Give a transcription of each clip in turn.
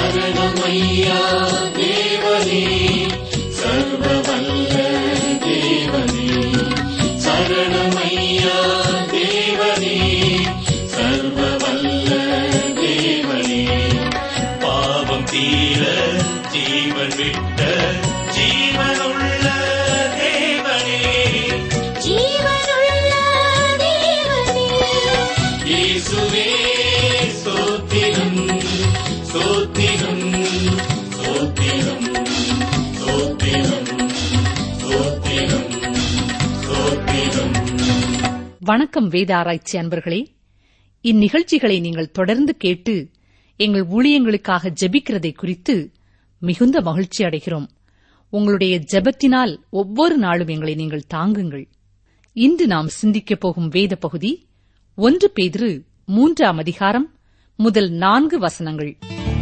சரணமையா தேவனே சர்வவல்ல தேவனே சரணமையா தேவனே சர்வவல்ல தேவனே பாவம் தீர ஜீவன் விட்ட ஜீவனுள்ள தேவனே ஜீவனுள்ள தேவனே இயேசுவே ஸ்தோத்திரம் ஸ்தோத்திரம் ஸ்தோத்திரம் ஸ்தோத்திரம் ஸ்தோத்திரம் ஸ்தோத்திரம் வணக்கம் வேத ஆராய்ச்சி அன்பர்களே இந்நிகழ்ச்சிகளை நீங்கள் தொடர்ந்து கேட்டு எங்கள் ஊழியங்களுக்காக ஜெபிக்கிறதை குறித்து மிகுந்த மகிழ்ச்சி அடைகிறோம் உங்களுடைய ஜெபத்தினால் ஒவ்வொரு நாளும் எங்களை நீங்கள் தாங்குங்கள் இன்று நாம் சிந்திக்கப் போகும் வேத பகுதி ஒன்று பேதிரு மூன்றாம் அதிகாரம் முதல் நான்கு வசனங்கள்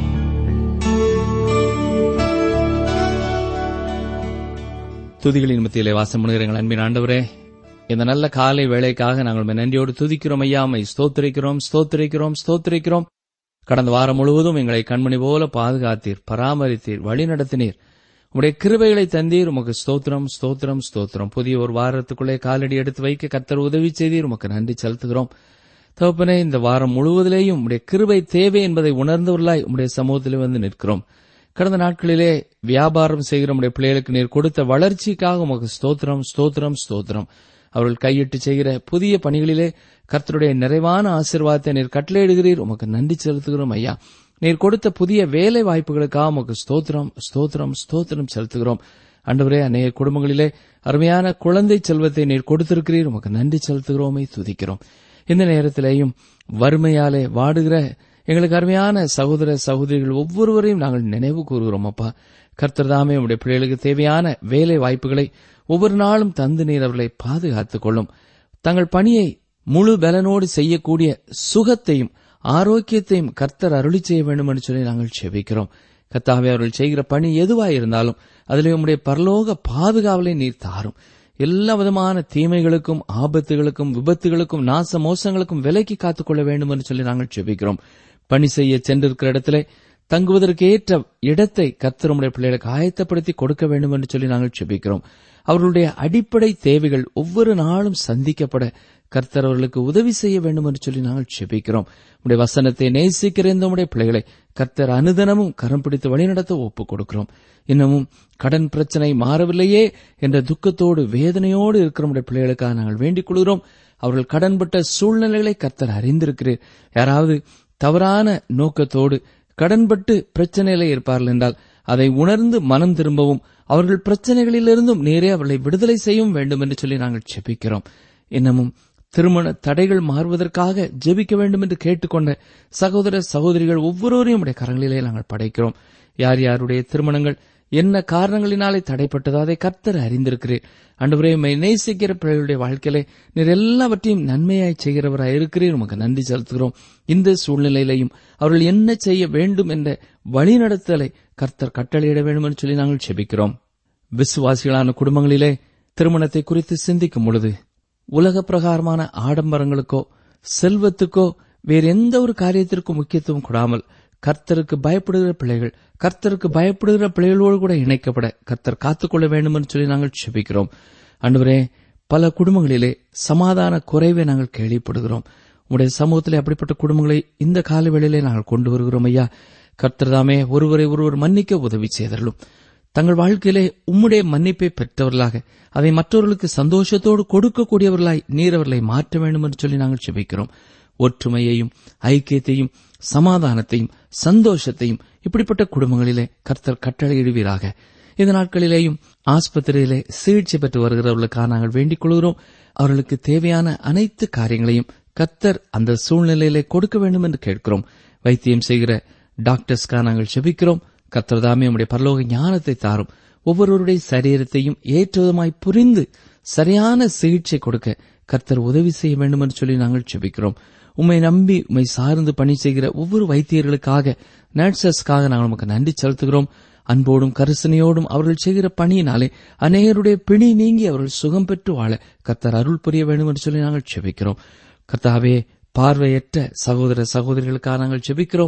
துதிகளின் மத்தியிலே வாசம் பண்ணுகிற எங்கள் அன்பின் ஆண்டவரே இந்த நல்ல காலை வேளைக்காக நாங்கள் உம்மை நன்றியோடு துதிக்கிறோம் ஐயாமை ஸ்தோத்திரிக்கிறோம் ஸ்தோத்திரிக்கிறோம் ஸ்தோத்திரிக்கிறோம் கடந்த வாரம் முழுவதும் எங்களை கண்மணி போல பாதுகாத்தீர் பராமரித்தீர் வழி நடத்தினீர் உம்முடைய கிருபைகளை தந்தீர் உமக்கு ஸ்தோத்திரம் ஸ்தோத்திரம் ஸ்தோத்திரம் புதிய ஒரு வாரத்துக்குள்ளே காலடி எடுத்து வைக்க கத்தர் உதவி செய்தீர் உமக்கு நன்றி செலுத்துகிறோம் தகப்பனே இந்த வாரம் முழுவதிலேயும் உம்முடைய கிருபை தேவை என்பதை உணர்ந்தவர்களாய் உம்முடைய சமூகத்திலே வந்து நிற்கிறோம் கடந்த நாட்களிலே வியாபாரம் செய்கிற நம்முடைய பிள்ளைகளுக்கு நீர் கொடுத்த வளர்ச்சிக்காக உமக்கு ஸ்தோத்திரம் ஸ்தோத்திரம் ஸ்தோத்திரம் அவர்கள் கையிட்டு செய்கிற புதிய பணிகளிலே கர்த்தருடைய நிறைவான ஆசீர்வாதத்தை நீர் கட்டளையிடுகிறீர் உமக்கு நன்றி செலுத்துகிறோம் ஐயா நீர் கொடுத்த புதிய வேலை வாய்ப்புகளுக்காக உமக்கு ஸ்தோத்திரம் ஸ்தோத்திரம் ஸ்தோத்திரம் செலுத்துகிறோம் அன்றுவரே அநேக குடும்பங்களிலே அருமையான குழந்தை செல்வத்தை நீர் கொடுத்திருக்கிறீர் உமக்கு நன்றி செலுத்துகிறோமே துதிக்கிறோம் இந்த நேரத்திலேயும் வறுமையாலே வாடுகிற எங்களுக்கு அருமையான சகோதர சகோதரிகள் ஒவ்வொருவரையும் நாங்கள் நினைவு கூறுகிறோம் அப்பா கர்த்தர் தாமே உடைய பிள்ளைகளுக்கு தேவையான வேலை வாய்ப்புகளை ஒவ்வொரு நாளும் தந்து நீர் அவர்களை பாதுகாத்துக் கொள்ளும் தங்கள் பணியை முழு பலனோடு செய்யக்கூடிய சுகத்தையும் ஆரோக்கியத்தையும் கர்த்தர் அருளி செய்ய வேண்டும் என்று சொல்லி நாங்கள் செபிக்கிறோம் கர்த்தாவே அவர்கள் செய்கிற பணி எதுவாய் இருந்தாலும் அதிலே உம்முடைய பரலோக பாதுகாவலை நீர் தாரும் எல்லா விதமான தீமைகளுக்கும் ஆபத்துகளுக்கும் விபத்துகளுக்கும் நாச மோசங்களுக்கும் விலக்கி காத்துக்கொள்ள வேண்டும் என்று சொல்லி நாங்கள் செபிக்கிறோம் பணி செய்ய சென்றிருக்கிற இடத்திலே தங்குவதற்கு ஏற்ற இடத்தை கர்த்தருடைய பிள்ளைகளுக்கு ஆயத்தப்படுத்தி கொடுக்க வேண்டும் என்று சொல்லி நாங்கள் செபிக்கிறோம் அவர்களுடைய அடிப்படை தேவைகள் ஒவ்வொரு நாளும் சந்திக்கப்பட கர்த்தர் அவர்களுக்கு உதவி செய்ய வேண்டும் என்று சொல்லி நாங்கள் செபிக்கிறோம் உடைய வசனத்தை நேசிக்கிற இந்த உடைய பிள்ளைகளை கர்த்தர் அனுதனமும் கரம் பிடித்து வழிநடத்த ஒப்புக் கொடுக்கிறோம் இன்னமும் கடன் பிரச்சனை மாறவில்லையே என்ற துக்கத்தோடு வேதனையோடு இருக்கிற உடைய பிள்ளைகளுக்காக நாங்கள் வேண்டிக் கொள்கிறோம் அவர்கள் கடன்பட்ட சூழ்நிலைகளை கர்த்தர் அறிந்திருக்கிறீர் யாராவது தவறான நோக்கத்தோடு கடன்பட்டு பிரச்சனையில இருப்பார்கள் என்றால் அதை உணர்ந்து மனம் திரும்பவும் அவர்கள் பிரச்சனைகளிலிருந்தும் நேரே அவர்களை விடுதலை செய்யவும் வேண்டும் என்று சொல்லி நாங்கள் செபிக்கிறோம் இன்னமும் திருமண தடைகள் மாறுவதற்காக ஜெபிக்க வேண்டும் என்று கேட்டுக்கொண்ட சகோதர சகோதரிகள் ஒவ்வொருவரையும் உடைய கரங்களிலே நாங்கள் படைக்கிறோம் யார் யாருடைய திருமணங்கள் என்ன காரணங்களினாலே தடைப்பட்டதோ அதை கர்த்தர் அறிந்திருக்கிறேன் அன்றுவரே உம்மை நேசிக்கிற பிள்ளைகளுடைய வாழ்க்கையிலே நீர் எல்லாவற்றையும் நன்மையாய் செய்கிறவராய் இருக்கிறீர் உமக்கு நன்றி செலுத்துகிறோம் இந்த சூழ்நிலையிலையும் அவர்கள் என்ன செய்ய வேண்டும் என்ற வழிநடத்தலை கர்த்தர் கட்டளையிட வேண்டும் என்று சொல்லி நாங்கள் செபிக்கிறோம் விசுவாசிகளான குடும்பங்களிலே திருமணத்தை குறித்து சிந்திக்கும் பொழுது உலக பிரகாரமான ஆடம்பரங்களுக்கோ செல்வத்துக்கோ வேறு எந்த ஒரு காரியத்திற்கும் முக்கியத்துவம் கொடாமல் கர்த்தருக்கு பயப்படுகிற பிள்ளைகள் கர்த்தருக்கு பயப்படுகிற பிள்ளைகளோடு கூட இணைக்கப்பட கர்த்தர் காத்துக்கொள்ள வேண்டும் என்று சொல்லி நாங்கள் செபிக்கிறோம் அன்றுவரே பல குடும்பங்களிலே சமாதான குறைவை நாங்கள் கேள்விப்படுகிறோம் உடைய சமூகத்திலே அப்படிப்பட்ட குடும்பங்களை இந்த காலவேளையிலே நாங்கள் கொண்டு வருகிறோம் ஐயா கர்த்தர் தாமே ஒருவரை ஒருவர் மன்னிக்க உதவி செய்தரலும் தங்கள் வாழ்க்கையிலே உம்முடைய மன்னிப்பை பெற்றவர்களாக அதை மற்றவர்களுக்கு சந்தோஷத்தோடு கொடுக்கக்கூடியவர்களாய் நீர் அவர்களை மாற்ற வேண்டும் என்று சொல்லி நாங்கள் செபிக்கிறோம் ஒற்றுமையையும் ஐக்கியத்தையும் சமாதானத்தையும் சந்தோஷத்தையும் இப்படிப்பட்ட குடும்பங்களிலே கர்த்தர் கட்டளையிடுவீராக இந்த நாட்களிலேயும் ஆஸ்பத்திரியிலே சிகிச்சை பெற்று வருகிறவர்களுக்காக நாங்கள் வேண்டிக் கொள்கிறோம் அவர்களுக்கு தேவையான அனைத்து காரியங்களையும் கர்த்தர் அந்த சூழ்நிலையிலே கொடுக்க வேண்டும் என்று கேட்கிறோம் வைத்தியம் செய்கிற டாக்டர்ஸ்க்காக நாங்கள் செபிக்கிறோம் கர்த்தர் தாமே உம்முடைய பரலோக ஞானத்தை தாரும் ஒவ்வொருவருடைய சரீரத்தையும் ஏற்றுவதுமாய் புரிந்து சரியான சிகிச்சை கொடுக்க கர்த்தர் உதவி செய்ய வேண்டும் என்று சொல்லி நாங்கள் செபிக்கிறோம் உம்மை நம்பி உம்மை சார்ந்து பணி செய்கிற ஒவ்வொரு வைத்தியர்களுக்காக நர்சஸ்க்காக நாங்கள் உமக்கு நன்றி செலுத்துகிறோம் அன்போடும் கரிசனையோடும் அவர்கள் செய்கிற பணியினாலே அநேகருடைய பிணி நீங்கி அவர்கள் சுகம் பெற்று வாழ கர்த்தர் அருள் புரிய வேண்டும் என்று சொல்லி நாங்கள் செபிக்கிறோம் கர்த்தாவே பார்வையற்ற சகோதர சகோதரிகளுக்காக நாங்கள் செபிக்கிறோம்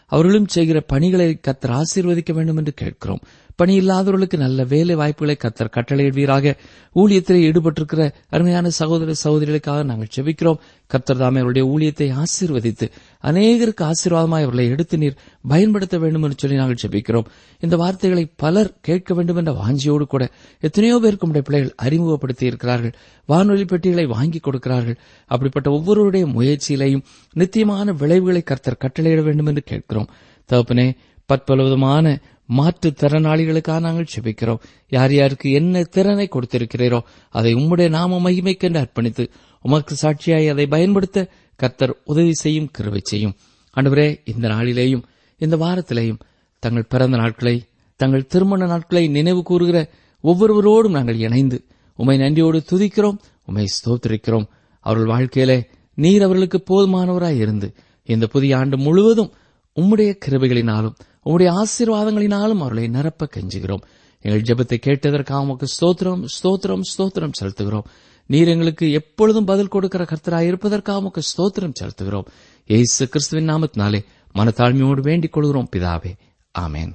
அவர்களும் செய்கிற பணிகளை கத்தர் ஆசீர்வதிக்க வேண்டும் என்று கேட்கிறோம் பணி இல்லாதவர்களுக்கு நல்ல வேலை வாய்ப்புகளை கத்தர் கட்டளையிடுவீராக ஊழியத்திலே ஈடுபட்டிருக்கிற அருமையான சகோதர சகோதரிகளுக்காக நாங்கள் செபிக்கிறோம் கத்தர் தாமே அவருடைய ஊழியத்தை ஆசீர்வதித்து அநேகருக்கு ஆசீர்வாதமாய் அவர்களை எடுத்து நீர் பயன்படுத்த வேண்டும் என்று சொல்லி நாங்கள் செபிக்கிறோம் இந்த வார்த்தைகளை பலர் கேட்க வேண்டும் என்ற வாஞ்சியோடு கூட எத்தனையோ பேருக்கு உடைய பிள்ளைகள் அறிமுகப்படுத்தி இருக்கிறார்கள் வானொலி பெட்டிகளை வாங்கி கொடுக்கிறார்கள் அப்படிப்பட்ட ஒவ்வொருவருடைய முயற்சியிலையும் நித்தியமான விளைவுகளை கர்த்தர் கட்டளையிட வேண்டும் என்று கேட்கிறோம் தகப்பனே பற்பல விதமான மாற்றுத் திறனாளிகளுக்காக நாங்கள் செபிக்கிறோம் யார் யாருக்கு என்ன திறனை கொடுத்திருக்கிறீரோ அதை உம்முடைய நாம மகிமைக்கென்று அர்ப்பணித்து உமக்கு சாட்சியாய் அதை பயன்படுத்த கர்த்தர் உதவி செய்யும் கிருபை செய்யும் ஆண்டவரே இந்த நாளிலேயும் இந்த வாரத்திலேயும் தங்கள் பிறந்த நாட்களை தங்கள் திருமண நாட்களை நினைவு கூறுகிற ஒவ்வொருவரோடும் நாங்கள் இணைந்து உமை நன்றியோடு துதிக்கிறோம் உமை ஸ்தோத்திரிக்கிறோம் அவர்கள் வாழ்க்கையிலே நீர் அவர்களுக்கு போதுமானவராய் இருந்து இந்த புதிய ஆண்டு முழுவதும் உம்முடைய கிருபைகளினாலும் உம்முடைய ஆசீர்வாதங்களினாலும் அவர்களை நிரப்ப கெஞ்சுகிறோம் எங்கள் ஜெபத்தை கேட்டதற்காக உமக்கு ஸ்தோத்திரம் ஸ்தோத்திரம் ஸ்தோத்திரம் செலுத்துகிறோம் நீர் எங்களுக்கு எப்பொழுதும் பதில் கொடுக்கிற கர்த்தராய் இருப்பதற்காக உமக்கு ஸ்தோத்திரம் செலுத்துகிறோம் ஏசு கிறிஸ்துவின் நாமத்தினாலே மனத்தாழ்மையோடு வேண்டிக் கொள்கிறோம் பிதாவே ஆமென்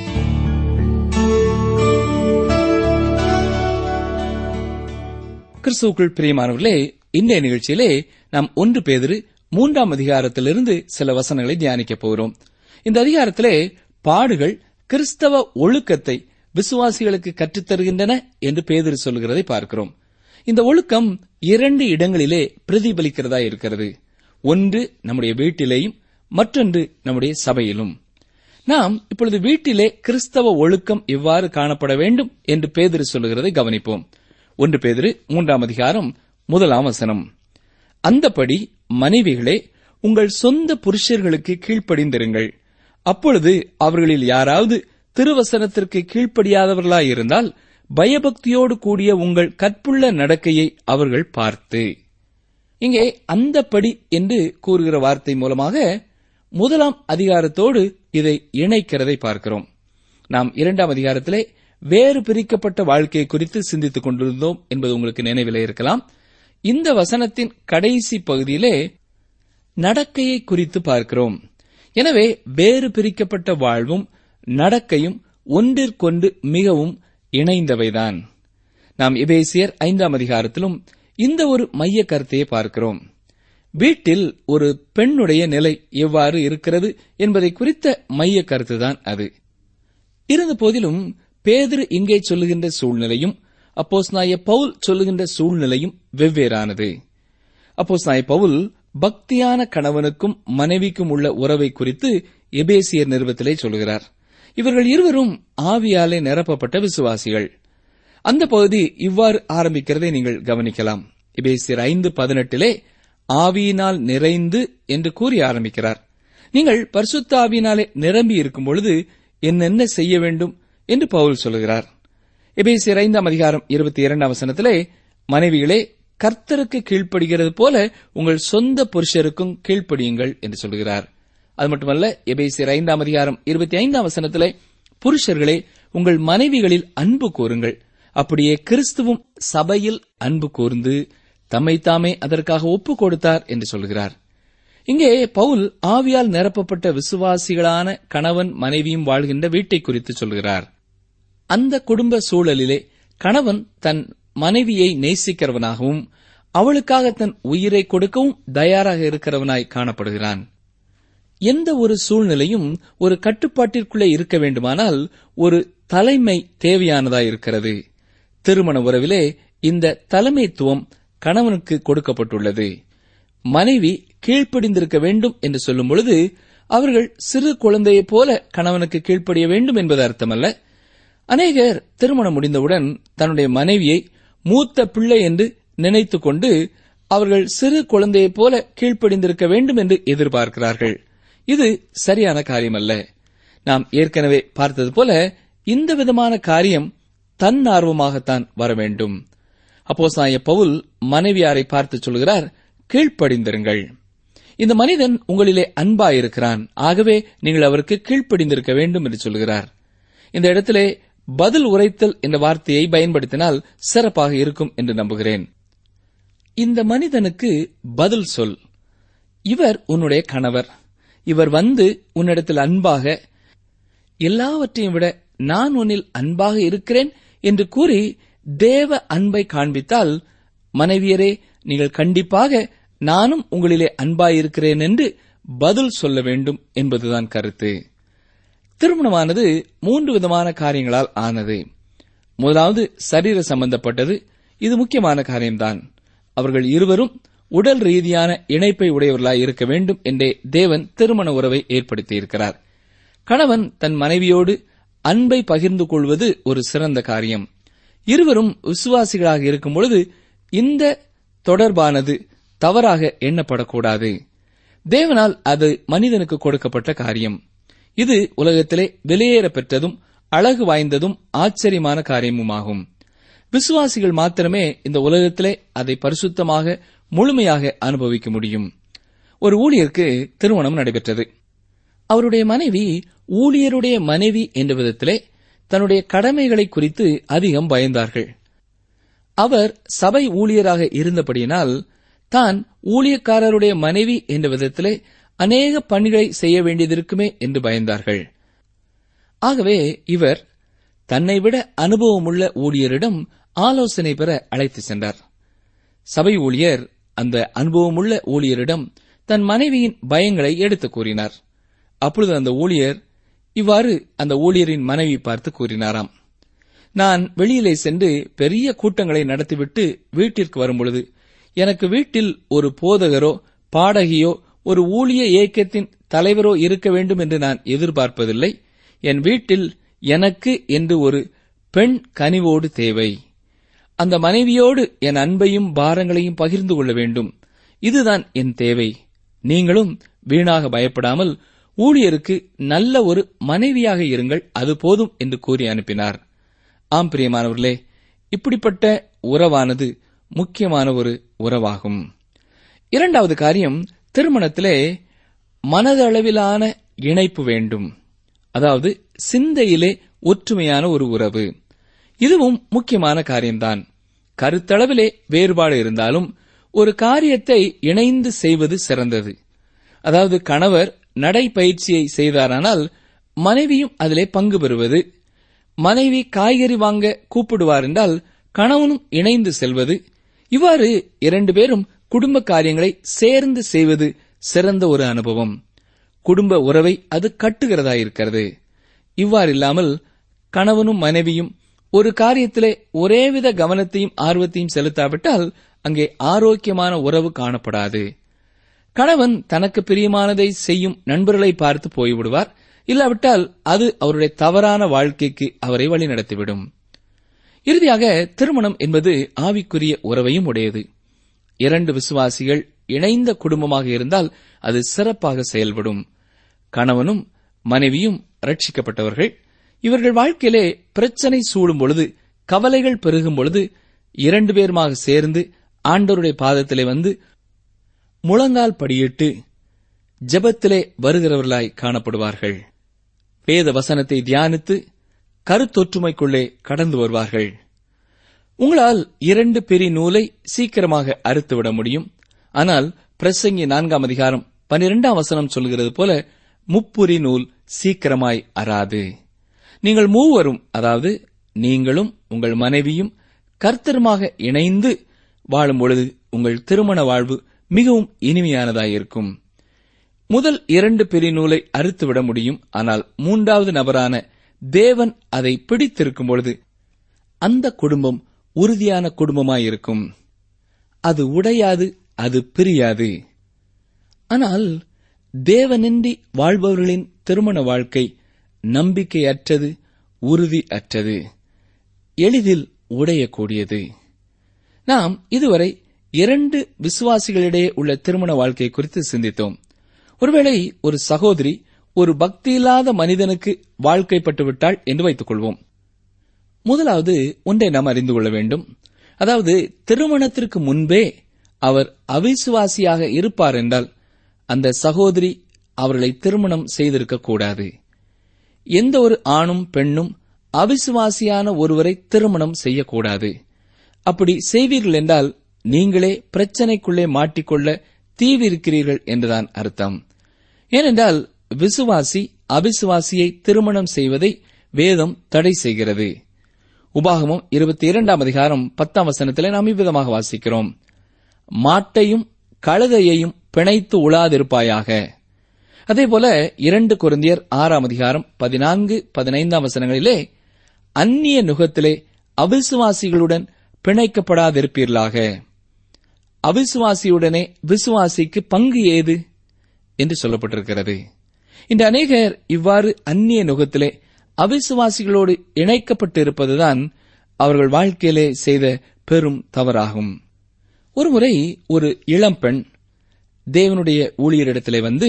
கிறிஸ்துவுக்குள் பிரியமானவர்களே இன்றைய நிகழ்ச்சியிலே நாம் ஒன்று பேதிரு மூன்றாம் அதிகாரத்திலிருந்து சில வசனங்களை தியானிக்கப் போகிறோம் இந்த அதிகாரத்திலே பாடுகள் கிறிஸ்தவ ஒழுக்கத்தை விசுவாசிகளுக்கு கற்றுத்தருகின்றன என்று பேதிரு சொல்கிறதை பார்க்கிறோம் இந்த ஒழுக்கம் இரண்டு இடங்களிலே பிரதிபலிக்கிறதா இருக்கிறது ஒன்று நம்முடைய வீட்டிலேயும் மற்றொன்று நம்முடைய சபையிலும் நாம் இப்பொழுது வீட்டிலே கிறிஸ்தவ ஒழுக்கம் எவ்வாறு காணப்பட வேண்டும் என்று பேதிரு சொல்லுகிறதை கவனிப்போம் ஒன்று பேதிரு மூன்றாம் அதிகாரம் முதலாம் வசனம் அந்தபடி மனைவிகளே உங்கள் சொந்த புருஷர்களுக்கு கீழ்ப்படிந்திருங்கள் அப்பொழுது அவர்களில் யாராவது திருவசனத்திற்கு கீழ்ப்படியாதவர்களாயிருந்தால் பயபக்தியோடு கூடிய உங்கள் கற்புள்ள நடக்கையை அவர்கள் பார்த்து இங்கே அந்தப்படி என்று கூறுகிற வார்த்தை மூலமாக முதலாம் அதிகாரத்தோடு இதை இணைக்கிறதை பார்க்கிறோம் நாம் இரண்டாம் அதிகாரத்திலே வேறு பிரிக்கப்பட்ட வாழ்க்கையை குறித்து சிந்தித்துக் கொண்டிருந்தோம் என்பது உங்களுக்கு நினைவிலே இருக்கலாம் இந்த வசனத்தின் கடைசி பகுதியிலே நடக்கையை குறித்து பார்க்கிறோம் எனவே வேறு பிரிக்கப்பட்ட வாழ்வும் நடக்கையும் ஒன்றிற்கொண்டு மிகவும் இணைந்தவைதான் நாம் எபேசியர் ஐந்தாம் அதிகாரத்திலும் இந்த ஒரு மைய கருத்தையே பார்க்கிறோம் வீட்டில் ஒரு பெண்ணுடைய நிலை எவ்வாறு இருக்கிறது என்பதை குறித்த மைய கருத்துதான் அது இருந்த போதிலும் பேதுரு இங்கே சொல்லுகின்ற சூழ்நிலையும் அப்போஸ் நாய பவுல் சொல்லுகின்ற சூழ்நிலையும் வெவ்வேறானது அப்போஸ் நாய பவுல் பக்தியான கணவனுக்கும் மனைவிக்கும் உள்ள உறவை குறித்து எபேசியர் நிறுவத்திலே சொல்கிறார் இவர்கள் இருவரும் ஆவியாலே நிரப்பப்பட்ட விசுவாசிகள் அந்த பகுதி இவ்வாறு ஆரம்பிக்கிறதை நீங்கள் கவனிக்கலாம் எபேசியர் ஐந்து பதினெட்டிலே ஆவியினால் நிறைந்து என்று கூறி ஆரம்பிக்கிறார் நீங்கள் பரிசுத்த ஆவியினாலே நிரம்பி இருக்கும் பொழுது என்னென்ன செய்ய வேண்டும் என்று பவுல் சொல்கிறார் எபேசியர் ஐந்தாம் அதிகாரம் இருபத்தி இரண்டாம் வசனத்திலே மனைவிகளே கர்த்தருக்கு கீழ்ப்படுகிறது போல உங்கள் சொந்த புருஷருக்கும் கீழ்ப்படியுங்கள் என்று சொல்கிறார் அது மட்டுமல்ல எபேசியர் ஐந்தாம் அதிகாரம் இருபத்தி ஐந்தாம் வசனத்திலே புருஷர்களே உங்கள் மனைவிகளில் அன்பு கூறுங்கள் அப்படியே கிறிஸ்துவும் சபையில் அன்பு கூர்ந்து தம்மை தாமே அதற்காக ஒப்பு கொடுத்தார் என்று சொல்கிறார் இங்கே பவுல் ஆவியால் நிரப்பப்பட்ட விசுவாசிகளான கணவன் மனைவியும் வாழ்கின்ற வீட்டை குறித்து சொல்கிறார் அந்த குடும்ப சூழலிலே கணவன் தன் மனைவியை நேசிக்கிறவனாகவும் அவளுக்காக தன் உயிரை கொடுக்கவும் தயாராக இருக்கிறவனாய் காணப்படுகிறான் எந்த ஒரு சூழ்நிலையும் ஒரு கட்டுப்பாட்டிற்குள்ளே இருக்க வேண்டுமானால் ஒரு தலைமை தேவையானதாய் இருக்கிறது திருமண உறவிலே இந்த தலைமைத்துவம் கணவனுக்கு கொடுக்கப்பட்டுள்ளது மனைவி கீழ்ப்படிந்திருக்க வேண்டும் என்று சொல்லும் பொழுது அவர்கள் சிறு குழந்தையைப் போல கணவனுக்கு கீழ்ப்படிய வேண்டும் என்பது அர்த்தமல்ல அநேகர் திருமணம் முடிந்தவுடன் தன்னுடைய மனைவியை மூத்த பிள்ளை என்று நினைத்துக் கொண்டு அவர்கள் சிறு குழந்தையைப் போல கீழ்ப்படிந்திருக்க வேண்டும் என்று எதிர்பார்க்கிறார்கள் இது சரியான காரியமல்ல நாம் ஏற்கனவே பார்த்தது போல இந்த விதமான காரியம் தன் ஆர்வமாகத்தான் வர வேண்டும் அப்போ சாய பவுல் மனைவியாரை பார்த்து சொல்கிறார் கீழ்ப்படிந்திருங்கள் இந்த மனிதன் உங்களிலே அன்பாயிருக்கிறான் ஆகவே நீங்கள் அவருக்கு கீழ்ப்படிந்திருக்க வேண்டும் என்று சொல்கிறார் இந்த இடத்திலே பதில் உரைத்தல் என்ற வார்த்தையை பயன்படுத்தினால் சிறப்பாக இருக்கும் என்று நம்புகிறேன் இந்த மனிதனுக்கு பதில் சொல் இவர் உன்னுடைய கணவர் இவர் வந்து உன்னிடத்தில் அன்பாக எல்லாவற்றையும் விட நான் உன்னில் அன்பாக இருக்கிறேன் என்று கூறி தேவ அன்பை காண்பித்தால் மனைவியரே நீங்கள் கண்டிப்பாக நானும் உங்களிலே அன்பாயிருக்கிறேன் என்று பதில் சொல்ல வேண்டும் என்பதுதான் கருத்து திருமணமானது மூன்று விதமான காரியங்களால் ஆனது முதலாவது சரீர சம்பந்தப்பட்டது இது முக்கியமான காரியம்தான் அவர்கள் இருவரும் உடல் ரீதியான இணைப்பை உடையவர்களாய் இருக்க வேண்டும் என்றே தேவன் திருமண உறவை ஏற்படுத்தியிருக்கிறார் கணவன் தன் மனைவியோடு அன்பை பகிர்ந்து கொள்வது ஒரு சிறந்த காரியம் இருவரும் விசுவாசிகளாக இருக்கும் பொழுது இந்த தொடர்பானது தவறாக எண்ணப்படக்கூடாது தேவனால் அது மனிதனுக்கு கொடுக்கப்பட்ட காரியம் இது உலகத்திலே வெளியேற பெற்றதும் அழகு வாய்ந்ததும் ஆச்சரியமான காரியமுமாகும் விசுவாசிகள் மாத்திரமே இந்த உலகத்திலே அதை பரிசுத்தமாக முழுமையாக அனுபவிக்க முடியும் ஒரு ஊழியருக்கு திருமணம் நடைபெற்றது அவருடைய மனைவி ஊழியருடைய மனைவி என்ற விதத்திலே தன்னுடைய கடமைகளை குறித்து அதிகம் பயந்தார்கள் அவர் சபை ஊழியராக இருந்தபடியினால் தான் ஊழியக்காரருடைய மனைவி என்ற விதத்திலே அநேக பணிகளை செய்ய வேண்டியதிருக்குமே என்று பயந்தார்கள் ஆகவே இவர் தன்னை விட அனுபவமுள்ள ஊழியரிடம் ஆலோசனை பெற அழைத்து சென்றார் சபை ஊழியர் அந்த அனுபவமுள்ள ஊழியரிடம் தன் மனைவியின் பயங்களை எடுத்துக் கூறினார் அப்பொழுது அந்த ஊழியர் இவ்வாறு அந்த ஊழியரின் மனைவி பார்த்து கூறினாராம் நான் வெளியிலே சென்று பெரிய கூட்டங்களை நடத்திவிட்டு வீட்டிற்கு வரும்பொழுது எனக்கு வீட்டில் ஒரு போதகரோ பாடகியோ ஒரு ஊழிய இயக்கத்தின் தலைவரோ இருக்க வேண்டும் என்று நான் எதிர்பார்ப்பதில்லை என் வீட்டில் எனக்கு என்று ஒரு பெண் கனிவோடு தேவை அந்த மனைவியோடு என் அன்பையும் பாரங்களையும் பகிர்ந்து கொள்ள வேண்டும் இதுதான் என் தேவை நீங்களும் வீணாக பயப்படாமல் ஊழியருக்கு நல்ல ஒரு மனைவியாக இருங்கள் அது போதும் என்று கூறி அனுப்பினார் ஆம் பிரியமானவர்களே இப்படிப்பட்ட உறவானது முக்கியமான ஒரு உறவாகும் இரண்டாவது காரியம் திருமணத்திலே மனதளவிலான இணைப்பு வேண்டும் அதாவது சிந்தையிலே ஒற்றுமையான ஒரு உறவு இதுவும் முக்கியமான காரியம்தான் கருத்தளவிலே வேறுபாடு இருந்தாலும் ஒரு காரியத்தை இணைந்து செய்வது சிறந்தது அதாவது கணவர் நடைப்பயிற்சியை செய்தாரானால் மனைவியும் அதிலே பங்கு பெறுவது மனைவி காய்கறி வாங்க கூப்பிடுவார் என்றால் கணவனும் இணைந்து செல்வது இவ்வாறு இரண்டு பேரும் குடும்ப காரியங்களை சேர்ந்து செய்வது சிறந்த ஒரு அனுபவம் குடும்ப உறவை அது கட்டுகிறதாயிருக்கிறது இவ்வாறு இல்லாமல் கணவனும் மனைவியும் ஒரு காரியத்திலே ஒரேவித கவனத்தையும் ஆர்வத்தையும் செலுத்தாவிட்டால் அங்கே ஆரோக்கியமான உறவு காணப்படாது கணவன் தனக்கு பிரியமானதை செய்யும் நண்பர்களை பார்த்து போய்விடுவார் இல்லாவிட்டால் அது அவருடைய தவறான வாழ்க்கைக்கு அவரை வழிநடத்திவிடும் இறுதியாக திருமணம் என்பது ஆவிக்குரிய உறவையும் உடையது இரண்டு விசுவாசிகள் இணைந்த குடும்பமாக இருந்தால் அது சிறப்பாக செயல்படும் கணவனும் மனைவியும் ரட்சிக்கப்பட்டவர்கள் இவர்கள் வாழ்க்கையிலே பிரச்சனை சூடும் பொழுது கவலைகள் பெருகும் பொழுது இரண்டு பேருமாக சேர்ந்து ஆண்டவருடைய பாதத்திலே வந்து முழங்கால் படியிட்டு ஜெபத்திலே வருகிறவர்களாய் காணப்படுவார்கள் வேத வசனத்தை தியானித்து கருத்தொற்றுமைக்குள்ளே கடந்து வருவார்கள் உங்களால் இரண்டு பெரிய நூலை சீக்கிரமாக அறுத்துவிட முடியும் ஆனால் பிரசங்கி நான்காம் அதிகாரம் பனிரெண்டாம் வசனம் சொல்கிறது போல முப்புரி நூல் சீக்கிரமாய் அறாது நீங்கள் மூவரும் அதாவது நீங்களும் உங்கள் மனைவியும் கர்த்தருமாக இணைந்து வாழும் பொழுது உங்கள் திருமண வாழ்வு மிகவும் இனிமையானதாயிருக்கும் முதல் இரண்டு பெரிய நூலை அறுத்துவிட முடியும் ஆனால் மூன்றாவது நபரான தேவன் அதை பிடித்திருக்கும் பொழுது அந்த குடும்பம் உறுதியான குடும்பமாயிருக்கும் அது உடையாது அது பிரியாது ஆனால் தேவனின்றி வாழ்பவர்களின் திருமண வாழ்க்கை நம்பிக்கையற்றது உறுதி அற்றது எளிதில் உடையக்கூடியது நாம் இதுவரை இரண்டு விசுவாசிகளிடையே உள்ள திருமண வாழ்க்கை குறித்து சிந்தித்தோம் ஒருவேளை ஒரு சகோதரி ஒரு பக்தியில்லாத மனிதனுக்கு வாழ்க்கைப்பட்டு விட்டாள் என்று வைத்துக் கொள்வோம் முதலாவது ஒன்றை நாம் அறிந்து கொள்ள வேண்டும் அதாவது திருமணத்திற்கு முன்பே அவர் அவிசுவாசியாக இருப்பார் என்றால் அந்த சகோதரி அவர்களை திருமணம் செய்திருக்க கூடாது எந்த ஒரு ஆணும் பெண்ணும் அவிசுவாசியான ஒருவரை திருமணம் செய்யக்கூடாது அப்படி செய்வீர்கள் என்றால் நீங்களே பிரச்சனைக்குள்ளே மாட்டிக்கொள்ள தீவிருக்கிறீர்கள் என்றுதான் அர்த்தம் ஏனென்றால் விசுவாசி அவிசுவாசியை திருமணம் செய்வதை வேதம் தடை செய்கிறது உபாகமம் இருபத்தி இரண்டாம் அதிகாரம் பத்தாம் வசனத்திலே நாம் இவ்விதமாக வாசிக்கிறோம் மாட்டையும் கழுதையையும் பிணைத்து உழாதிருப்பாயாக அதேபோல இரண்டு குருந்தியர் ஆறாம் அதிகாரம் பதினான்கு பதினைந்தாம் வசனங்களிலே அந்நிய நுகத்திலே அவிசுவாசிகளுடன் பிணைக்கப்படாதிருப்பீர்களாக அவிசுவாசியுடனே விசுவாசிக்கு பங்கு ஏது என்று சொல்லப்பட்டிருக்கிறது இந்த அநேகர் இவ்வாறு அந்நிய நுகத்திலே அவிசுவாசிகளோடு இணைக்கப்பட்டிருப்பதுதான் அவர்கள் வாழ்க்கையிலே செய்த பெரும் தவறாகும் ஒருமுறை ஒரு இளம்பெண் தேவனுடைய ஊழியரிடத்திலே வந்து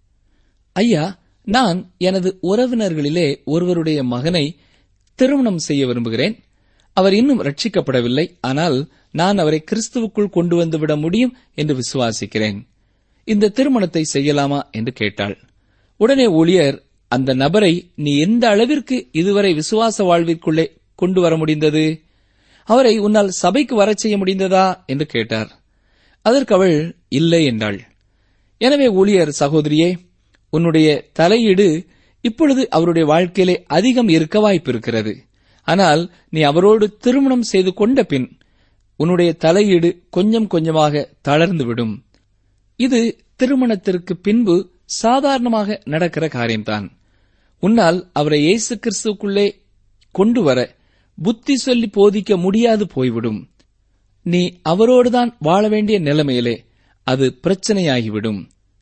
ஐயா நான் எனது உறவினர்களிலே ஒருவருடைய மகனை திருமணம் செய்ய விரும்புகிறேன் அவர் இன்னும் ரட்சிக்கப்படவில்லை ஆனால் நான் அவரை கிறிஸ்துவுக்குள் கொண்டு வந்து விட முடியும் என்று விசுவாசிக்கிறேன் இந்த திருமணத்தை செய்யலாமா என்று கேட்டாள் உடனே ஊழியர் அந்த நபரை நீ எந்த அளவிற்கு இதுவரை விசுவாச வாழ்விற்குள்ளே கொண்டு வர முடிந்தது அவரை உன்னால் சபைக்கு வரச் செய்ய முடிந்ததா என்று கேட்டார் அதற்கு அவள் இல்லை என்றாள் எனவே ஊழியர் சகோதரியே உன்னுடைய தலையீடு இப்பொழுது அவருடைய வாழ்க்கையிலே அதிகம் இருக்க வாய்ப்பிருக்கிறது ஆனால் நீ அவரோடு திருமணம் செய்து கொண்ட பின் உன்னுடைய தலையீடு கொஞ்சம் கொஞ்சமாக தளர்ந்துவிடும் இது திருமணத்திற்கு பின்பு சாதாரணமாக நடக்கிற காரியம்தான் உன்னால் அவரை இயேசு கிறிஸ்துக்குள்ளே கொண்டு வர புத்தி சொல்லி போதிக்க முடியாது போய்விடும் நீ அவரோடுதான் வாழ வேண்டிய நிலைமையிலே அது பிரச்சனையாகிவிடும்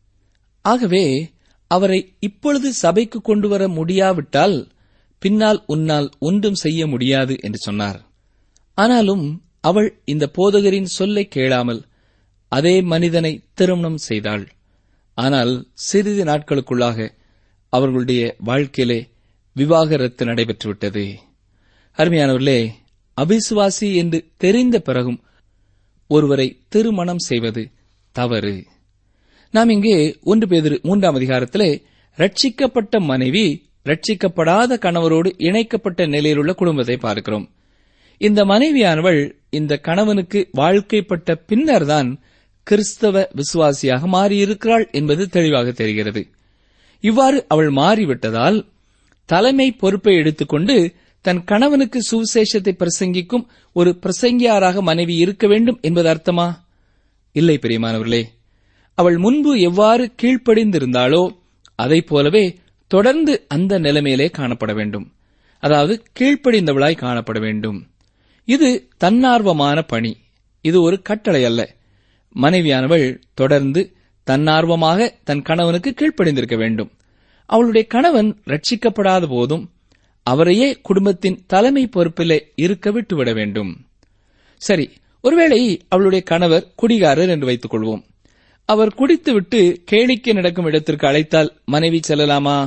ஆகவே அவரை இப்பொழுது சபைக்கு கொண்டு வர முடியாவிட்டால் பின்னால் உன்னால் ஒன்றும் செய்ய முடியாது என்று சொன்னார் ஆனாலும் அவள் இந்த போதகரின் சொல்லை கேளாமல் அதே மனிதனை திருமணம் செய்தாள் ஆனால் சிறிது நாட்களுக்குள்ளாக அவர்களுடைய வாழ்க்கையிலே விவாகரத்து நடைபெற்றுவிட்டது அருமையானவர்களே அபிசுவாசி என்று தெரிந்த பிறகும் ஒருவரை திருமணம் செய்வது தவறு நாம் இங்கே ஒன்று பேதிரு மூன்றாம் அதிகாரத்திலே ரட்சிக்கப்பட்ட மனைவி ரட்சிக்கப்படாத கணவரோடு இணைக்கப்பட்ட நிலையிலுள்ள குடும்பத்தை பார்க்கிறோம் இந்த மனைவியானவள் இந்த கணவனுக்கு வாழ்க்கைப்பட்ட பின்னர்தான் கிறிஸ்தவ விசுவாசியாக மாறியிருக்கிறாள் என்பது தெளிவாக தெரிகிறது இவ்வாறு அவள் மாறிவிட்டதால் தலைமை பொறுப்பை எடுத்துக்கொண்டு தன் கணவனுக்கு சுவிசேஷத்தை பிரசங்கிக்கும் ஒரு பிரசங்கியாராக மனைவி இருக்க வேண்டும் என்பது அர்த்தமா இல்லை பிரியமானவர்களே அவள் முன்பு எவ்வாறு கீழ்ப்படிந்திருந்தாளோ அதைப் போலவே தொடர்ந்து அந்த நிலைமையிலே காணப்பட வேண்டும் அதாவது கீழ்ப்படிந்தவளாய் காணப்பட வேண்டும் இது தன்னார்வமான பணி இது ஒரு கட்டளை அல்ல மனைவியானவள் தொடர்ந்து தன்னார்வமாக தன் கணவனுக்கு கீழ்ப்படிந்திருக்க வேண்டும் அவளுடைய கணவன் ரட்சிக்கப்படாத போதும் அவரையே குடும்பத்தின் தலைமை பொறுப்பிலே இருக்க விட்டுவிட வேண்டும் சரி ஒருவேளை அவளுடைய கணவர் குடிகாரர் என்று வைத்துக் கொள்வோம் அவர் குடித்துவிட்டு கேளிக்கை நடக்கும் இடத்திற்கு அழைத்தால் மனைவி செல்லலாமா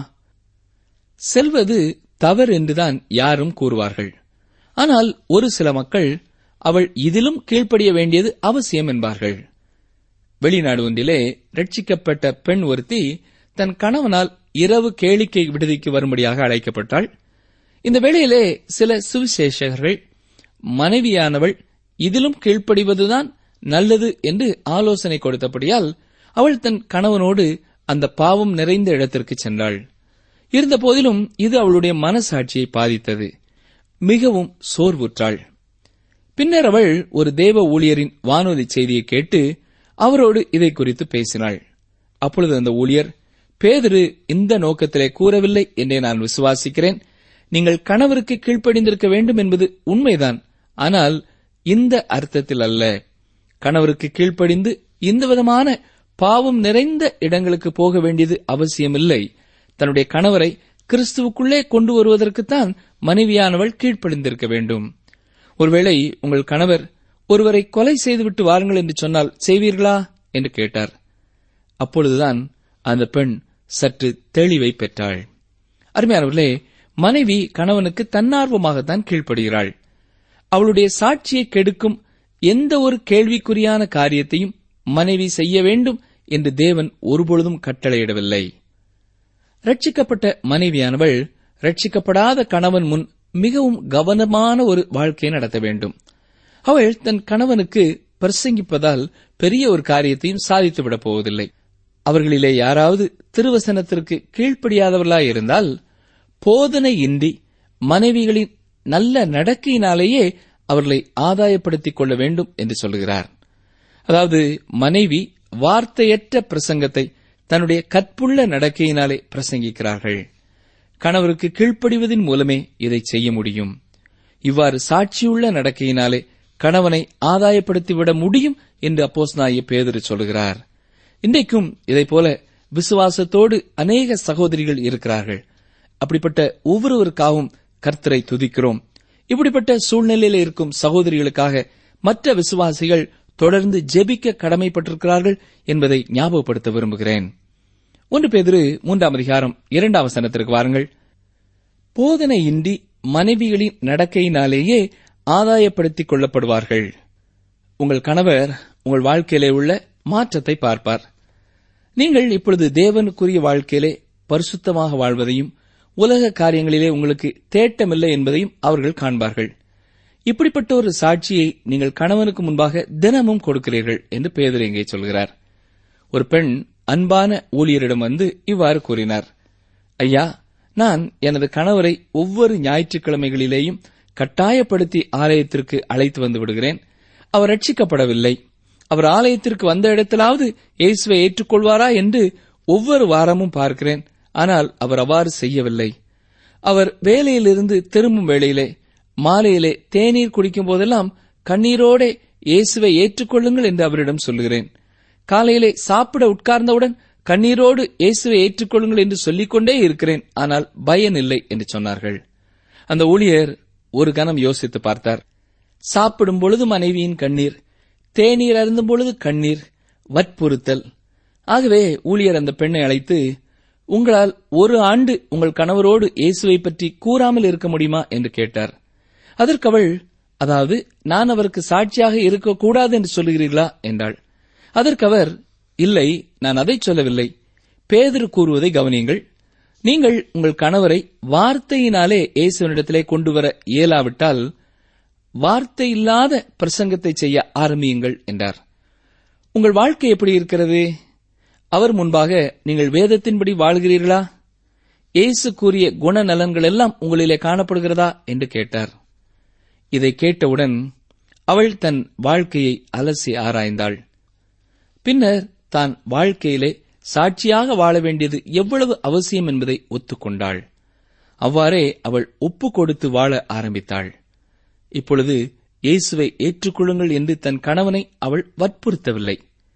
செல்வது தவறு என்றுதான் யாரும் கூறுவார்கள் ஆனால் ஒரு சில மக்கள் அவள் இதிலும் கீழ்ப்படிய வேண்டியது அவசியம் என்பார்கள் வெளிநாடு ஒன்றிலே ரட்சிக்கப்பட்ட பெண் ஒருத்தி தன் கணவனால் இரவு கேளிக்கை விடுதிக்கு வரும்படியாக அழைக்கப்பட்டாள் இந்த வேளையிலே சில சுவிசேஷகர்கள் மனைவியானவள் இதிலும் கீழ்ப்படிவதுதான் நல்லது என்று ஆலோசனை கொடுத்தபடியால் அவள் தன் கணவனோடு அந்த பாவம் நிறைந்த இடத்திற்கு சென்றாள் இருந்த போதிலும் இது அவளுடைய மனசாட்சியை பாதித்தது மிகவும் சோர்வுற்றாள் பின்னர் அவள் ஒரு தேவ ஊழியரின் வானொலி செய்தியை கேட்டு அவரோடு இதை குறித்து பேசினாள் அப்பொழுது அந்த ஊழியர் பேதிரு இந்த நோக்கத்திலே கூறவில்லை என்றே நான் விசுவாசிக்கிறேன் நீங்கள் கணவருக்கு கீழ்ப்படிந்திருக்க வேண்டும் என்பது உண்மைதான் ஆனால் இந்த அர்த்தத்தில் அல்ல கணவருக்கு கீழ்ப்படிந்து இந்த விதமான பாவம் நிறைந்த இடங்களுக்கு போக வேண்டியது அவசியமில்லை தன்னுடைய கணவரை கிறிஸ்துவுக்குள்ளே கொண்டு வருவதற்குத்தான் மனைவியானவள் கீழ்ப்படிந்திருக்க வேண்டும் ஒருவேளை உங்கள் கணவர் ஒருவரை கொலை செய்துவிட்டு வாருங்கள் என்று சொன்னால் செய்வீர்களா என்று கேட்டார் அப்பொழுதுதான் அந்த பெண் சற்று தெளிவை பெற்றாள் அருமையானவர்களே மனைவி கணவனுக்கு தன்னார்வமாகத்தான் கீழ்ப்படுகிறாள் அவளுடைய சாட்சியை கெடுக்கும் எந்த ஒரு கேள்விக்குறியான காரியத்தையும் மனைவி செய்ய வேண்டும் என்று தேவன் ஒருபொழுதும் கட்டளையிடவில்லை ரட்சிக்கப்பட்ட மனைவியானவள் ரட்சிக்கப்படாத கணவன் முன் மிகவும் கவனமான ஒரு வாழ்க்கையை நடத்த வேண்டும் அவள் தன் கணவனுக்கு பிரசங்கிப்பதால் பெரிய ஒரு காரியத்தையும் சாதித்துவிடப் போவதில்லை அவர்களிலே யாராவது திருவசனத்திற்கு கீழ்ப்படியாதவர்களாய் இருந்தால் போதனையின்றி மனைவிகளின் நல்ல நடக்கையினாலேயே அவர்களை ஆதாயப்படுத்திக் கொள்ள வேண்டும் என்று சொல்கிறார் அதாவது மனைவி வார்த்தையற்ற பிரசங்கத்தை தன்னுடைய கற்புள்ள நடக்கையினாலே பிரசங்கிக்கிறார்கள் கணவருக்கு கீழ்ப்படிவதன் மூலமே இதை செய்ய முடியும் இவ்வாறு சாட்சியுள்ள நடக்கையினாலே கணவனை ஆதாயப்படுத்திவிட முடியும் என்று அப்போஸ் நாய பேதரு சொல்கிறார் இன்றைக்கும் இதைப் போல விசுவாசத்தோடு அநேக சகோதரிகள் இருக்கிறார்கள் அப்படிப்பட்ட ஒவ்வொருவருக்காகவும் கர்த்தரை துதிக்கிறோம் இப்படிப்பட்ட சூழ்நிலையில் இருக்கும் சகோதரிகளுக்காக மற்ற விசுவாசிகள் தொடர்ந்து ஜெபிக்க கடமைப்பட்டிருக்கிறார்கள் என்பதை ஞாபகப்படுத்த விரும்புகிறேன் ஒன்று பேதிரு மூன்றாம் அதிகாரம் இரண்டாம் வசனத்திற்கு வாருங்கள் போதனையின்றி மனைவிகளின் நடக்கையினாலேயே ஆதாயப்படுத்திக் கொள்ளப்படுவார்கள் உங்கள் கணவர் உங்கள் வாழ்க்கையிலே உள்ள மாற்றத்தை பார்ப்பார் நீங்கள் இப்பொழுது தேவனுக்குரிய வாழ்க்கையிலே பரிசுத்தமாக வாழ்வதையும் உலக காரியங்களிலே உங்களுக்கு தேட்டமில்லை என்பதையும் அவர்கள் காண்பார்கள் இப்படிப்பட்ட ஒரு சாட்சியை நீங்கள் கணவனுக்கு முன்பாக தினமும் கொடுக்கிறீர்கள் என்று பேதர் இங்கே சொல்கிறார் ஒரு பெண் அன்பான ஊழியரிடம் வந்து இவ்வாறு கூறினார் ஐயா நான் எனது கணவரை ஒவ்வொரு ஞாயிற்றுக்கிழமைகளிலேயும் கட்டாயப்படுத்தி ஆலயத்திற்கு அழைத்து வந்து விடுகிறேன் அவர் ரட்சிக்கப்படவில்லை அவர் ஆலயத்திற்கு வந்த இடத்திலாவது இயேசுவை ஏற்றுக்கொள்வாரா என்று ஒவ்வொரு வாரமும் பார்க்கிறேன் ஆனால் அவர் அவ்வாறு செய்யவில்லை அவர் வேலையிலிருந்து திரும்பும் வேளையிலே மாலையிலே தேநீர் குடிக்கும் போதெல்லாம் கண்ணீரோடே இயேசுவை ஏற்றுக்கொள்ளுங்கள் என்று அவரிடம் சொல்லுகிறேன் காலையிலே சாப்பிட உட்கார்ந்தவுடன் கண்ணீரோடு இயேசுவை ஏற்றுக்கொள்ளுங்கள் என்று சொல்லிக்கொண்டே இருக்கிறேன் ஆனால் பயன் இல்லை என்று சொன்னார்கள் அந்த ஊழியர் ஒரு கணம் யோசித்து பார்த்தார் சாப்பிடும் பொழுது மனைவியின் கண்ணீர் தேநீர் அருந்தும் பொழுது கண்ணீர் வற்புறுத்தல் ஆகவே ஊழியர் அந்த பெண்ணை அழைத்து உங்களால் ஒரு ஆண்டு உங்கள் கணவரோடு இயேசுவை பற்றி கூறாமல் இருக்க முடியுமா என்று கேட்டார் அதற்கு அவள் அதாவது நான் அவருக்கு சாட்சியாக இருக்கக்கூடாது என்று சொல்லுகிறீர்களா என்றாள் அதற்கு அவர் இல்லை நான் அதை சொல்லவில்லை பேதர் கூறுவதை கவனியுங்கள் நீங்கள் உங்கள் கணவரை வார்த்தையினாலே இயேசுவனிடத்திலே கொண்டு வர இயலாவிட்டால் வார்த்தை இல்லாத பிரசங்கத்தை செய்ய ஆரம்பியுங்கள் என்றார் உங்கள் வாழ்க்கை எப்படி இருக்கிறது அவர் முன்பாக நீங்கள் வேதத்தின்படி வாழ்கிறீர்களா இயேசு கூறிய குணநலன்கள் எல்லாம் உங்களிலே காணப்படுகிறதா என்று கேட்டார் இதை கேட்டவுடன் அவள் தன் வாழ்க்கையை அலசி ஆராய்ந்தாள் பின்னர் தான் வாழ்க்கையிலே சாட்சியாக வாழ வேண்டியது எவ்வளவு அவசியம் என்பதை ஒத்துக்கொண்டாள் அவ்வாறே அவள் ஒப்பு கொடுத்து வாழ ஆரம்பித்தாள் இப்பொழுது இயேசுவை ஏற்றுக்கொள்ளுங்கள் என்று தன் கணவனை அவள் வற்புறுத்தவில்லை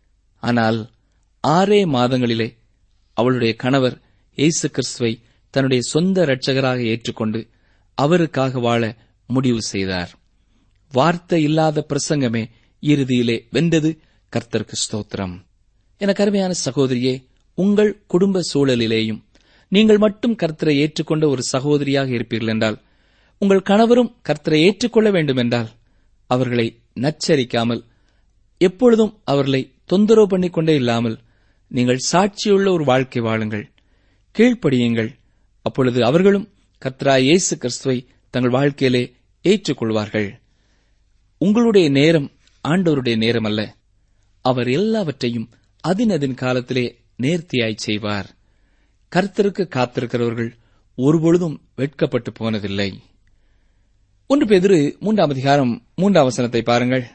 ஆனால் ஆறே மாதங்களிலே அவளுடைய கணவர் இயேசு கிறிஸ்துவை தன்னுடைய சொந்த இரட்சகராக ஏற்றுக்கொண்டு அவருக்காக வாழ முடிவு செய்தார் வார்த்தை இல்லாத பிரசங்கமே இறுதியிலே வென்றது கர்த்தருக்கு ஸ்தோத்திரம் என கருமையான சகோதரியே உங்கள் குடும்ப சூழலிலேயும் நீங்கள் மட்டும் கர்த்தரை ஏற்றுக்கொண்ட ஒரு சகோதரியாக இருப்பீர்கள் என்றால் உங்கள் கணவரும் கர்த்தரை ஏற்றுக்கொள்ள வேண்டும் என்றால் அவர்களை நச்சரிக்காமல் எப்பொழுதும் அவர்களை தொந்தரவு பண்ணிக் கொண்டே இல்லாமல் நீங்கள் சாட்சியுள்ள ஒரு வாழ்க்கை வாழுங்கள் கீழ்ப்படியுங்கள் அப்பொழுது அவர்களும் கர்த்தரா இயேசு கிறிஸ்துவை தங்கள் வாழ்க்கையிலே ஏற்றுக்கொள்வார்கள் உங்களுடைய நேரம் ஆண்டவருடைய நேரம் அல்ல அவர் எல்லாவற்றையும் அதினதின் காலத்திலே நேர்த்தியாய் செய்வார் கர்த்தருக்கு காத்திருக்கிறவர்கள் ஒருபொழுதும் வெட்கப்பட்டு போனதில்லை ஒன்று பெதிரு மூன்றாம் அதிகாரம் மூன்றாம் வசனத்தை பாருங்கள்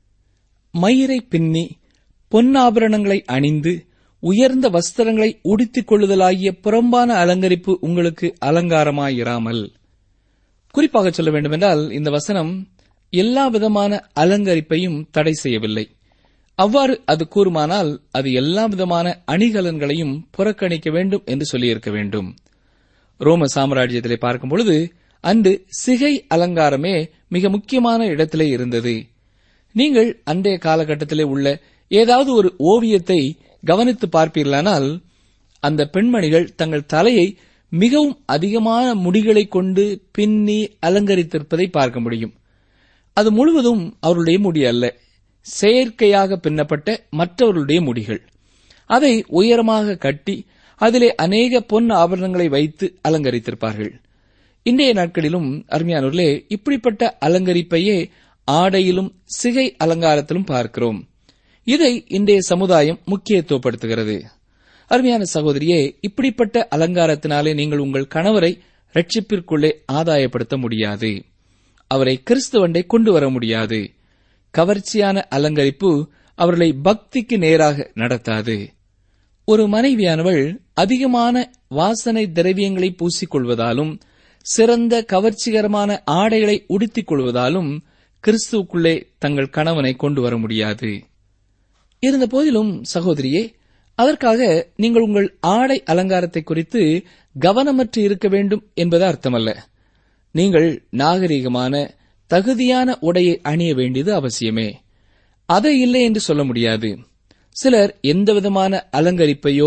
மயிரை பின்னி பொன்னாபரணங்களை அணிந்து உயர்ந்த வஸ்திரங்களை உடுத்திக் கொள்ளுதலாகிய புறம்பான அலங்கரிப்பு உங்களுக்கு அலங்காரமாயிராமல் குறிப்பாக சொல்ல வேண்டுமென்றால் இந்த வசனம் எல்லா விதமான அலங்கரிப்பையும் தடை செய்யவில்லை அவ்வாறு அது கூறுமானால் அது எல்லா விதமான அணிகலன்களையும் புறக்கணிக்க வேண்டும் என்று சொல்லியிருக்க வேண்டும் ரோம சாம்ராஜ்யத்திலே பார்க்கும் பொழுது அன்று சிகை அலங்காரமே மிக முக்கியமான இடத்திலே இருந்தது நீங்கள் அன்றைய காலகட்டத்திலே உள்ள ஏதாவது ஒரு ஓவியத்தை கவனித்து பார்ப்பீர்களானால் அந்த பெண்மணிகள் தங்கள் தலையை மிகவும் அதிகமான முடிகளை கொண்டு பின்னி அலங்கரித்திருப்பதை பார்க்க முடியும் அது முழுவதும் அவருடைய முடி அல்ல செயற்கையாக பின்னப்பட்ட மற்றவர்களுடைய முடிகள் அதை உயரமாக கட்டி அதிலே அநேக பொன் ஆபரணங்களை வைத்து அலங்கரித்திருப்பார்கள் இன்றைய நாட்களிலும் அருமையானவர்களே இப்படிப்பட்ட அலங்கரிப்பையே ஆடையிலும் சிகை அலங்காரத்திலும் பார்க்கிறோம் இதை இன்றைய சமுதாயம் முக்கியத்துவப்படுத்துகிறது அருமையான சகோதரியே இப்படிப்பட்ட அலங்காரத்தினாலே நீங்கள் உங்கள் கணவரை ரட்சிப்பிற்குள்ளே ஆதாயப்படுத்த முடியாது அவரை கிறிஸ்துவண்டை கொண்டு வர முடியாது கவர்ச்சியான அலங்கரிப்பு அவர்களை பக்திக்கு நேராக நடத்தாது ஒரு மனைவியானவள் அதிகமான வாசனை திரவியங்களை பூசிக்கொள்வதாலும் சிறந்த கவர்ச்சிகரமான ஆடைகளை உடுத்திக் கொள்வதாலும் கிறிஸ்துவுக்குள்ளே தங்கள் கணவனை கொண்டு வர முடியாது இருந்த போதிலும் சகோதரியே அதற்காக நீங்கள் உங்கள் ஆடை அலங்காரத்தை குறித்து கவனமற்று இருக்க வேண்டும் என்பது அர்த்தமல்ல நீங்கள் நாகரிகமான தகுதியான உடையை அணிய வேண்டியது அவசியமே அதை இல்லை என்று சொல்ல முடியாது சிலர் எந்தவிதமான அலங்கரிப்பையோ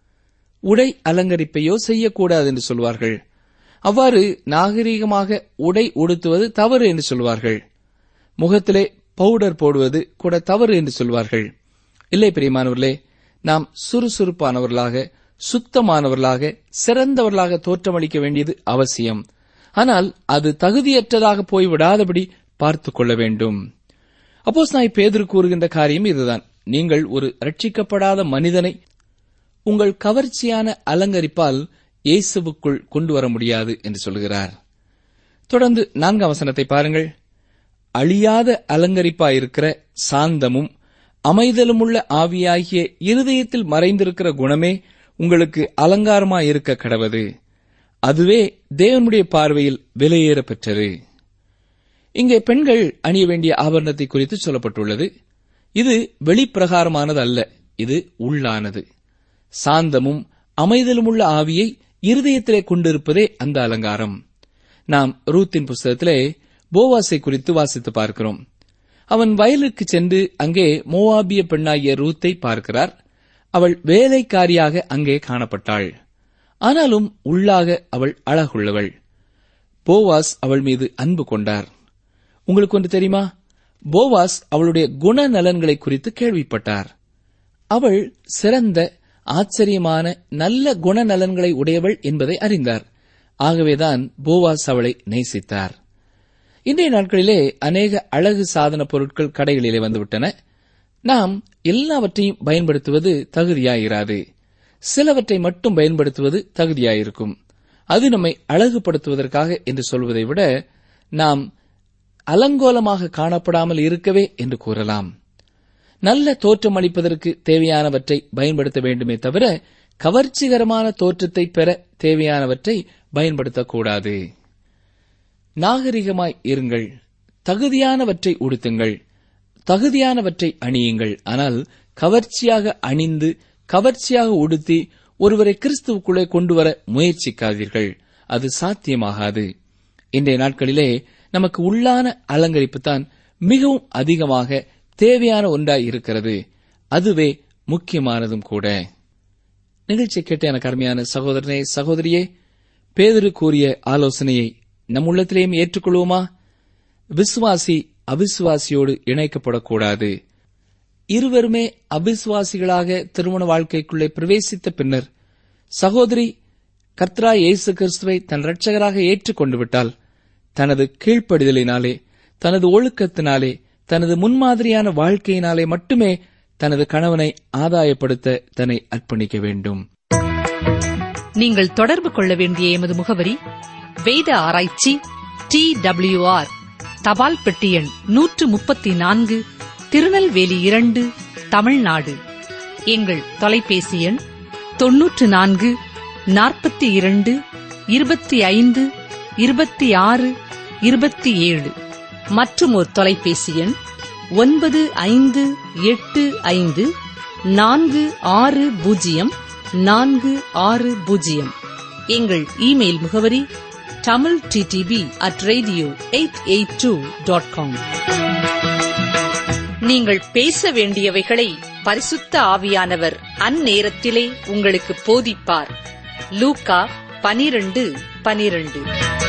உடை அலங்கரிப்பையோ செய்யக்கூடாது என்று சொல்வார்கள் அவ்வாறு நாகரீகமாக உடை உடுத்துவது தவறு என்று சொல்வார்கள் முகத்திலே பவுடர் போடுவது கூட தவறு என்று சொல்வார்கள் இல்லை பிரியமானவர்களே நாம் சுறுசுறுப்பானவர்களாக சுத்தமானவர்களாக சிறந்தவர்களாக தோற்றமளிக்க வேண்டியது அவசியம் ஆனால் அது தகுதியற்றதாக போய்விடாதபடி பார்த்துக் கொள்ள வேண்டும் அப்போஸ் நாய் பேதர் கூறுகின்ற காரியம் இதுதான் நீங்கள் ஒரு ரட்சிக்கப்படாத மனிதனை உங்கள் கவர்ச்சியான அலங்கரிப்பால் இயேசுவுக்குள் கொண்டு வர முடியாது என்று சொல்கிறார் தொடர்ந்து நான்காம் வசனத்தை பாருங்கள் அழியாத அலங்கரிப்பாயிருக்கிற சாந்தமும் அமைதலுமுள்ள ஆவியாகிய இருதயத்தில் மறைந்திருக்கிற குணமே உங்களுக்கு அலங்காரமாயிருக்க கடவது அதுவே தேவனுடைய பார்வையில் விலையேற பெற்றது இங்கே பெண்கள் அணிய வேண்டிய ஆபரணத்தை குறித்து சொல்லப்பட்டுள்ளது இது வெளிப்பிரகாரமானது அல்ல இது உள்ளானது சாந்தமும் அமைதலுமுள்ள ஆவியை இருதயத்திலே கொண்டிருப்பதே அந்த அலங்காரம் நாம் ரூத்தின் புஸ்தகத்திலே போவாசை குறித்து வாசித்து பார்க்கிறோம் அவன் வயலுக்கு சென்று அங்கே மோவாபிய பெண்ணாகிய ரூத்தை பார்க்கிறார் அவள் வேலைக்காரியாக அங்கே காணப்பட்டாள் ஆனாலும் உள்ளாக அவள் அழகுள்ளவள் போவாஸ் அவள் மீது அன்பு கொண்டார் உங்களுக்கு ஒன்று தெரியுமா போவாஸ் அவளுடைய குணநலன்களை குறித்து கேள்விப்பட்டார் அவள் சிறந்த ஆச்சரியமான நல்ல குணநலன்களை உடையவள் என்பதை அறிந்தார் ஆகவேதான் போவாஸ் அவளை நேசித்தார் இன்றைய நாட்களிலே அநேக அழகு சாதன பொருட்கள் கடைகளிலே வந்துவிட்டன நாம் எல்லாவற்றையும் பயன்படுத்துவது தகுதியாயிராது சிலவற்றை மட்டும் பயன்படுத்துவது தகுதியாயிருக்கும் அது நம்மை அழகுபடுத்துவதற்காக என்று சொல்வதை விட நாம் அலங்கோலமாக காணப்படாமல் இருக்கவே என்று கூறலாம் நல்ல தோற்றம் அளிப்பதற்கு தேவையானவற்றை பயன்படுத்த வேண்டுமே தவிர கவர்ச்சிகரமான தோற்றத்தை பெற தேவையானவற்றை பயன்படுத்தக்கூடாது நாகரிகமாய் இருங்கள் தகுதியானவற்றை உடுத்துங்கள் தகுதியானவற்றை அணியுங்கள் ஆனால் கவர்ச்சியாக அணிந்து கவர்ச்சியாக உடுத்தி ஒருவரை கிறிஸ்துவுக்குள்ளே கொண்டு வர முயற்சிக்காதீர்கள் அது சாத்தியமாகாது இன்றைய நாட்களிலே நமக்கு உள்ளான அலங்கரிப்பு தான் மிகவும் அதிகமாக தேவையான ஒன்றாய் இருக்கிறது அதுவே முக்கியமானதும் கூட நிகழ்ச்சி கேட்ட எனக்கு அருமையான சகோதரனே சகோதரியே பேதரு கூறிய ஆலோசனையை நம் உள்ளத்திலேயும் ஏற்றுக்கொள்வோமா விசுவாசி அவிசுவாசியோடு இணைக்கப்படக்கூடாது இருவருமே அபிசுவாசிகளாக திருமண வாழ்க்கைக்குள்ளே பிரவேசித்த பின்னர் சகோதரி கர்த்தரா இயேசு கிறிஸ்துவை தன் இரட்சகராக ஏற்றுக்கொண்டு விட்டால் தனது கீழ்ப்படிதலினாலே தனது ஒழுக்கத்தினாலே தனது முன்மாதிரியான வாழ்க்கையினாலே மட்டுமே தனது கணவனை ஆதாயப்படுத்த தன்னை அர்ப்பணிக்க வேண்டும் நீங்கள் தொடர்பு கொள்ள வேண்டிய எமது முகவரி வேத ஆராய்ச்சி டி ஆர் தபால் பெட்டி எண் நூற்று முப்பத்தி நான்கு திருநெல்வேலி இரண்டு தமிழ்நாடு எங்கள் தொலைபேசி எண் தொன்னூற்று நான்கு நாற்பத்தி இரண்டு இருபத்தி ஐந்து இருபத்தி ஆறு இருபத்தி ஏழு மற்றும் ஒரு தொலைபேசி எண் ஒன்பது ஐந்து எட்டு ஐந்து நான்கு ஆறு பூஜ்ஜியம் நான்கு ஆறு பூஜ்ஜியம் எங்கள் இமெயில் முகவரி Tamil DDP at radio eight eight two dot com நீங்கள் பேச வேண்டியவைகளை பரிசுத்த ஆவியானவர் அந்நேரத்திலே உங்களுக்கு போதிப்பார் லூக்கா பனிரண்டு பனிரண்டு